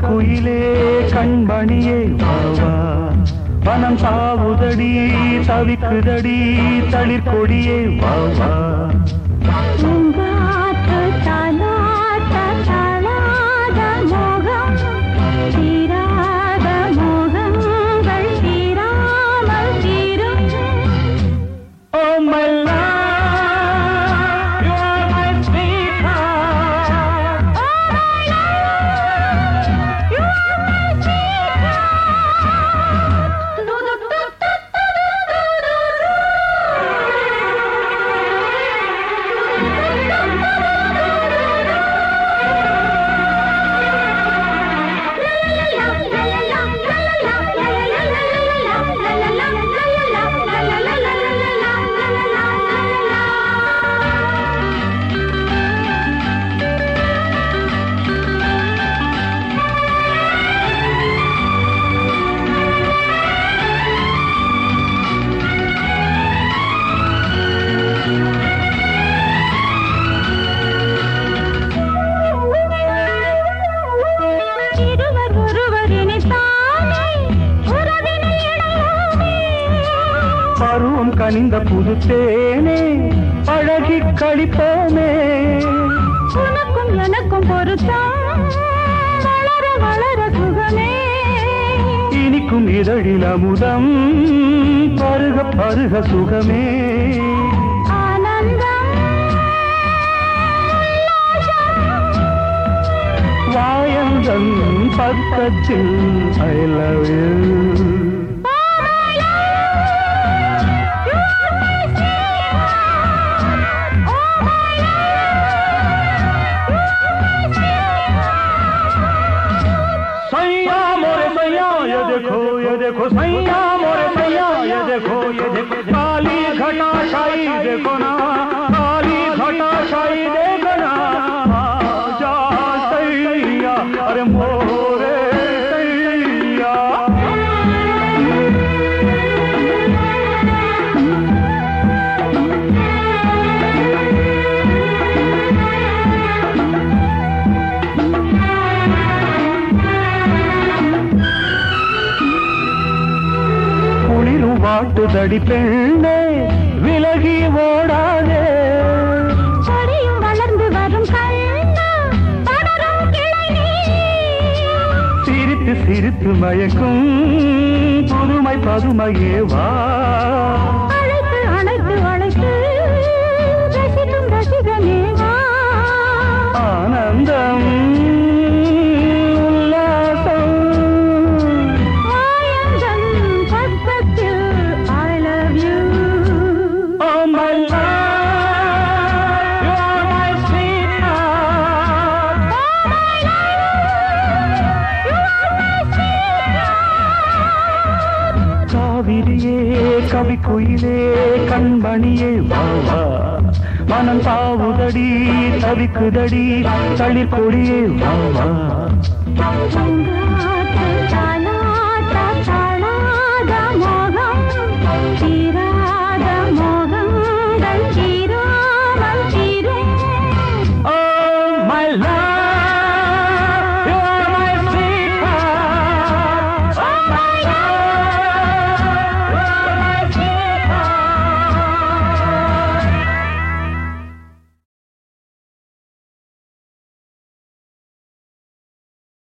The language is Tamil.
குயிலே கண்மணியே வாவா வனம் சாவுதடி தவிக்குதடி தளிர் கொடியே வாவா பூங்காற்று தாலாட்ட தாளாத மோகம் தீராத மோகங்கள் தீராமல் தீரும் Oh my love, you are my sweetheart. இருவர் ஒருவர் இணைத்தானே உறவினை இணையோமே பருவம் கனிந்த புது தேனே பழகி கழிப்போமே உனக்கும் எனக்கும் பொருத்தம் வளர வளர சுகமே இனிக்கும் இதழில் அமுதம் பருக பருக சுகமே ஆனந்தம் வாயந்தன் பக்கத்தில் ஐ லவ் யூ सैया मोरे सैया ये देखो ये देखो सैया मोरे सैया ये देखो ये देखो काली घटा छाई देखो ना काली घटा छाई देखो ना आजा सैया अरे मोरे सैया குளிரும் வாட்டுதடி பெண்ணே விலகி ஓடாதே கொடியும் வளர்ந்து வரும் கண்ணா படரும் கிளை நீ சிரித்து சிரித்து மயக்கும் புதுமை பதுமையே வா அழைத்து அழைத்து அழைத்து ரசிக்கும் ரசிகனே வா ஆனந்தம் உல்லாசம் ஆயந்தன் பக்கத்தில் I love you Oh my love, you are my sweetheart. காவிரியே கவி குயிலே கண்மணியே வாவா மனம் தாவுதடி தவிக்குதடி தளிர் கொடியே வாவா பூங்காற்று